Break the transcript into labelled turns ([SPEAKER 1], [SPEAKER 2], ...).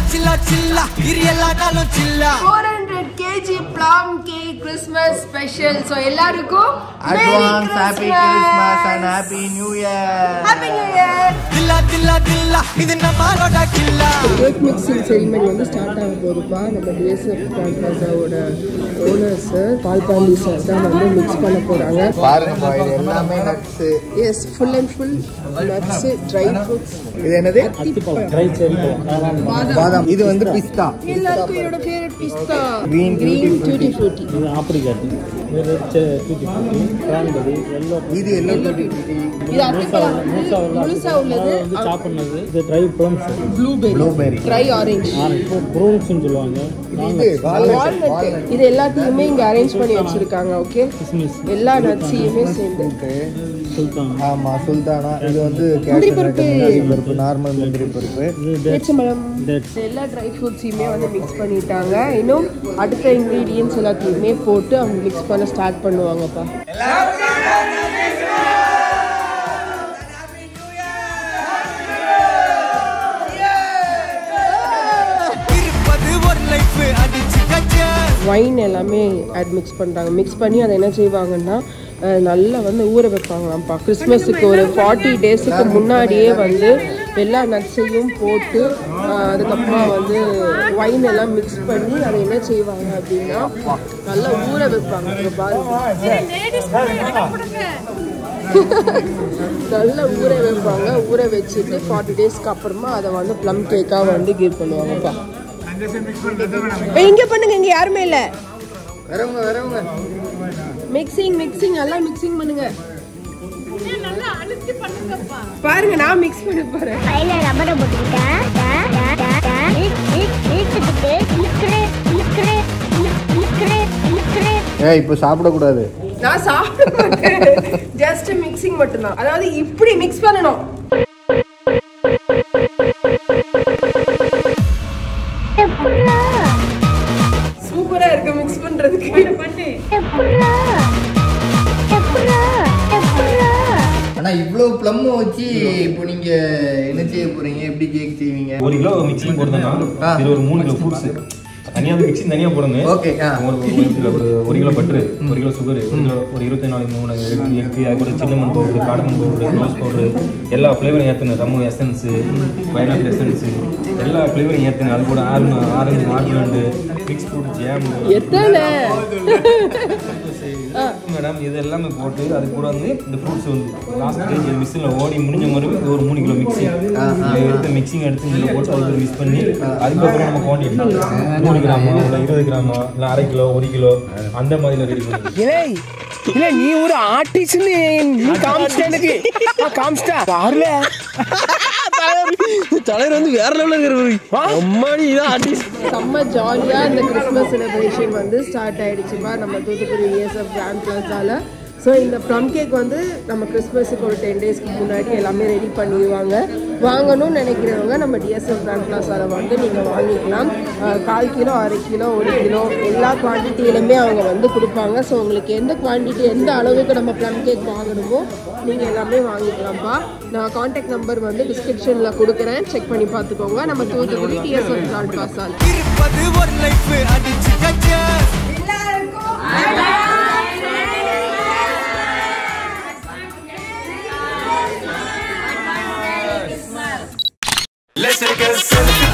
[SPEAKER 1] சில்லா சில்லா இரு எல்லா நாளும் சில்லா
[SPEAKER 2] 400 kg plum cake Christmas special. So எல்லாருக்கும்
[SPEAKER 3] advance happy Christmas and happy new year
[SPEAKER 2] Happy New Year.
[SPEAKER 1] தில்லா தில்லா தில்லா இது நம்மளோட கில்லா
[SPEAKER 2] கேக் மிக்சிங் செரிமனி வந்து ஸ்டார்ட் ஆக போகுதுப்பா நம்ம டிஎஸ்எஃப் பிளாசாவோட ஓனர்ஸ் பால்பாண்டி சார் தான் வந்து மிக்ஸ் பண்ண போறாங்க
[SPEAKER 3] பாருங்கப்பா இது எல்லாமே nuts
[SPEAKER 2] yes full and full nuts dry fruits
[SPEAKER 3] இது என்னது பாதாம் இது வந்து பிஸ்தா
[SPEAKER 2] எல்லாருக்கும் என்னோட ஃபேவரட் பிஸ்தா
[SPEAKER 3] Green
[SPEAKER 2] கிரீன் டூட்டி ஃப்ரூட்டி
[SPEAKER 4] இது ஆப்ரிகாட் இது ரெட் தூக்கி கிரான்பெரி எல்லோ
[SPEAKER 3] இது எல்லோ
[SPEAKER 2] இது அத்திப்பழம் முழுசா உள்ளது
[SPEAKER 4] வந்து சாப் பண்ணது இது dry plums
[SPEAKER 2] blueberry
[SPEAKER 3] blueberry
[SPEAKER 2] dry orange
[SPEAKER 4] இப்போ ப்ரூன்ஸ்னு சொல்லுவாங்க
[SPEAKER 3] இது walnut.
[SPEAKER 2] வால்நட் இது எல்லாத்தையுமே இங்க அரேஞ்ச் பண்ணி வச்சிருக்காங்க ஓகே
[SPEAKER 4] கிஸ்மிஸ்
[SPEAKER 2] எல்லா நட்ஸையுமே சேர்ந்து
[SPEAKER 4] சுல்தான்
[SPEAKER 3] ஆமா சுல்தானா இது வந்து
[SPEAKER 2] முந்திரி
[SPEAKER 3] கேஷ்யூ
[SPEAKER 2] பருப்பு.
[SPEAKER 3] நட், முந்திரி பருப்பு நார்மல் முந்திரி பருப்பு
[SPEAKER 4] இது dates.
[SPEAKER 2] பேச்சம்பழம்
[SPEAKER 4] Dates.
[SPEAKER 2] எல்லா ட்ரை ஃப்ரூட்ஸையுமே வந்து மிக்ஸ் பண்ணிட்டாங்க இன்னும் அடுத்த இன்க்ரீடியன்ஸ் எல்லாத்தையுமே போட்டு அவங்க மிக்ஸ் பண்ண ஸ்டார்ட் பண்ணுவாங்கப்பா
[SPEAKER 1] இருப்பது ஒரு லைஃப் அடிச்சு கச்சா
[SPEAKER 2] வைன் எல்லாமே ஆட் மிக்ஸ் பண்ணுறாங்க மிக்ஸ் பண்ணி அதை என்ன செய்வாங்கன்னா அஹ், நல்லா வந்து ஊற வைப்பாங்களாம்ப்பா கிறிஸ்மஸுக்கு ஒரு ஃபார்ட்டி டேஸுக்கு முன்னாடியே வந்து எல்லா நட்ஸையும் போட்டு அஹ், அதுக்கப்புறமா வந்து வைன் எல்லாம் மிக்ஸ் பண்ணி அதை என்ன செய்வாங்க அப்படின்னா நல்லா ஊற வைப்பாங்க இங்க பாருங்க நல்லா ஊற வைப்பாங்க ஊற வச்சுட்டு ஃபார்ட்டி டேஸ்க்கு அப்புறமா அதை வந்து ப்ளம் கேக்காக வந்து கிவ் பண்ணுவாங்கப்பா ஏய், இங்க பண்ணுங்க இங்க யாருமே இல்லை
[SPEAKER 3] வரவங்க வரவங்க
[SPEAKER 2] மிக்சிங் மிக்சிங் எல்லாம் மிக்சிங் பண்ணுங்க பாருங்க நான் மிக்ஸ் பண்ண போறேன்
[SPEAKER 5] கையில ரப்பரை போட்டுக்கிட்டேன் டா, டா, டா, டா. இழு- இழு- இழுத்துக்கிட்டு இழுக்கிறேன், இழுக்கிறேன், இழு- இழுக்கிறேன், இழுக்கிறேன்.
[SPEAKER 3] ஏய் இப்போ சாப்பிடக்கூடாது
[SPEAKER 2] நான் சாப்பிட மாட்டேன் ஜஸ்ட் மிக்சிங் மட்டும்தான் அதாவது இப்படி மிக்ஸ் பண்ணணும்
[SPEAKER 5] எப்பட்றா?
[SPEAKER 2] சூப்பரா இருக்கு மிக்ஸ் பண்றதுக்கு
[SPEAKER 5] எப்பட்றா? எப்பட்றா? எப்பட்றா?
[SPEAKER 3] ஆனா இவ்வளவு ப்ளம் வச்சு இப்போ நீங்க என்ன செய்ய போறீங்க எப்படி கேக் செய்வீங்க
[SPEAKER 6] ஒரு கிலோ மிக்சிங் போடுறதுன்னா
[SPEAKER 3] ஆ.
[SPEAKER 6] இது ஒரு மூணு கிலோ ஃப்ரூட்ஸ் தனியாக வந்து மிக்சிங் தனியாக போடணும்
[SPEAKER 3] Okay, ஆ.
[SPEAKER 6] ஒரு ஒரு கிலோ ஒரு ஒரு கிலோ பட்டரு ஒரு கிலோ சுகர் ஒரு கிலோ ஒரு இருபத்தி நாலு மூணு எக் எக்கு அதுக்கு cinnamon powder cardamom powder rose powder எல்லா ஃப்ளேவரும் ஏற்றணும் ரம்மு எசன்ஸு பைனாப்பிள் எசன்ஸு எல்லா ஃப்ளேவரும் ஏற்றணும் அது கூட ஆரஞ்சு ஆரஞ்சு ஆர்லாண்டு மிக்ஸ் ஃப்ரூட் ஜாம்
[SPEAKER 2] எத்தனை
[SPEAKER 6] மேடம் இது எல்லாமே போட்டு அது கூட வந்து இந்த ஃப்ரூட்ஸ் வந்து லாஸ்ட் ஸ்டேஜ் மிக்சியில் ஓடி முடிஞ்ச மாதிரி இது ஒரு மூணு கிலோ மிக்சிங் எடுத்து மிக்சிங் எடுத்து இதில் போட்டு அதுக்கு மிக்ஸ் பண்ணி அதுக்கப்புறம் நம்ம குவான்டிட்டி நூறு கிராமா இல்லை இருபது கிராமா இல்லை அரை கிலோ ஒரு கிலோ அந்த மாதிரி ரெடி பண்ணி
[SPEAKER 7] இல்லை இல்ல நீ ஒரு ஆர்டிஸ்ட்னு நீ காமிச்சிட்ட எனக்கு காமிச்சிட்டா பாருல தலைவர் வந்து வேற லெவலில் இருக்கிற அம்மாடி இதான் ஆர்டிஸ்ட்
[SPEAKER 2] செம்ம ஜாலியாக இந்த கிறிஸ்மஸ் செலிப்ரேஷன் வந்து ஸ்டார்ட் ஆயிடுச்சுப்பா நம்ம தூத்துக்குடி இஎஸ்எஃப் கிராண்ட் பிளாஸால ஸோ இந்த ப்ளம் கேக் வந்து நம்ம கிறிஸ்மஸுக்கு ஒரு டென் டேஸ்க்கு முன்னாடி எல்லாமே ரெடி பண்ணிடுவாங்க வாங்கணும்னு நினைக்கிறவங்க நம்ம டிஎஸ்எஃப் கிராண்ட் பிளாஸால வந்து நீங்கள் வாங்கிக்கலாம் அஹ், கால் கிலோ அரை கிலோ ஒரு கிலோ எல்லா குவான்டிட்டியிலுமே அவங்க வந்து கொடுப்பாங்க ஸோ உங்களுக்கு எந்த குவான்டிட்டி எந்த அளவுக்கு நம்ம ப்ளம் கேக் வாங்கணுமோ நீங்கள் எல்லாமே வாங்கிக்கலாம்ப்பா நான் காண்டாக்ட் நம்பர் வந்து டிஸ்கிரிப்ஷனில் கொடுக்குறேன் செக் பண்ணி பார்த்துக்கோங்க நம்ம தூத்துக்குடி டிஎஸ்எஃப் கிராண்ட் பிளாஸால
[SPEAKER 1] இருப்பது ஒரு லைஃப் அடிச்சு கச்சா Let's take a selfie